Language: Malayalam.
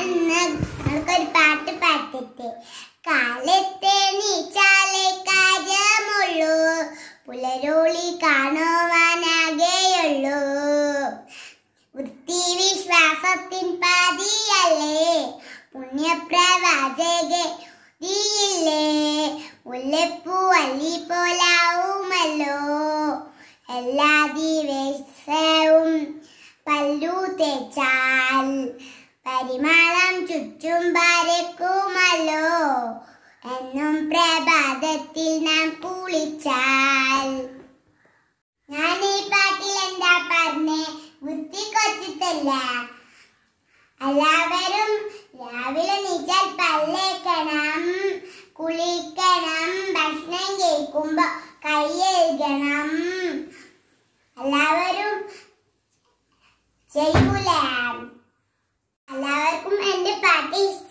ഇന്ന് നമുക്കൊരു പാട്ട് പാട്ടിട്ട് കാലത്തെ നീച്ചാലേ കാര്യമുള്ളൂ പുലരോളി കാണുവാനാകെയുള്ളൂ വൃത്തി വിശ്വാസത്തിൻ പാതിയല്ലേ പുണ്യപ്രവാചകെ ദിയില്ലേ മുല്ലപ്പൂ അല്ലി പോലാവുമല്ലോ എല്ലാ ദിവസവും പല്ലു തേച്ചാൽ പരിമാണം ചുറ്റും പരക്കുമല്ലോ എന്നും പ്രഭാതത്തിൽ നാം കുളിച്ചാൽ ഞാൻ ഈ പാട്ടിൽ എന്താ പറഞ്ഞേ വൃത്തി കൊച്ചിട്ടല്ല എല്ലാവരും രാവിലെ നീച്ചാൽ പല്ലേക്കണം കുളിക്കണം ഭക്ഷണം കഴിക്കുമ്പോ കൈ കഴുകണം എല്ലാവരും ചെയ്യൂലേ എല്ലാവർക്കും എന്റെ പാട്ട് ഇഷ്ടം